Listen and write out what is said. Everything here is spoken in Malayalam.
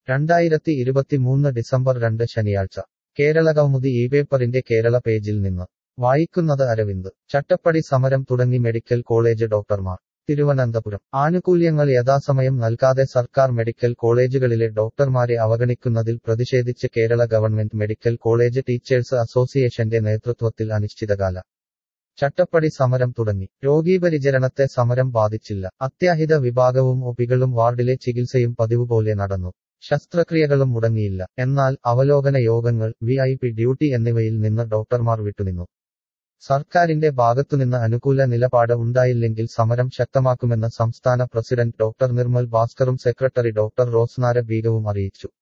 രണ്ടായിരത്തി ഇരുപത്തിമൂന്ന് ഡിസംബർ രണ്ട് ശനിയാഴ്ച കേരളകൗമുദി ഈ പേപ്പറിന്റെ കേരള പേജിൽ നിന്ന് വായിക്കുന്നത് അരവിന്ദ് ചട്ടപ്പടി സമരം തുടങ്ങി മെഡിക്കൽ കോളേജ് ഡോക്ടർമാർ തിരുവനന്തപുരം ആനുകൂല്യങ്ങൾ യഥാസമയം നൽകാതെ സർക്കാർ മെഡിക്കൽ കോളേജുകളിലെ ഡോക്ടർമാരെ അവഗണിക്കുന്നതിൽ പ്രതിഷേധിച്ച് Kerala government medical college teachers അസോസിയേഷന്റെ നേതൃത്വത്തിൽ അനിശ്ചിതകാല ചട്ടപ്പടി സമരം തുടങ്ങി രോഗീപരിചരണത്തെ സമരം ബാധിച്ചില്ല അത്യാഹിത വിഭാഗവും ഒപികളും വാർഡിലെ ചികിത്സയും പതിവുപോലെ നടന്നു ശസ്ത്രക്രിയകളും മുടങ്ങിയില്ല എന്നാൽ അവലോകന യോഗങ്ങൾ വി ഐ പി ഡ്യൂട്ടി എന്നിവയിൽ നിന്ന് ഡോക്ടർമാർ വിട്ടുനിന്നു സർക്കാരിന്റെ ഭാഗത്തുനിന്ന് അനുകൂല നിലപാട് ഉണ്ടായില്ലെങ്കിൽ സമരം ശക്തമാക്കുമെന്ന് സംസ്ഥാന പ്രസിഡന്റ് ഡോക്ടർ നിർമ്മൽ ഭാസ്കറും സെക്രട്ടറി ഡോക്ടർ റോസ്നാര ബീഗവും അറിയിച്ചു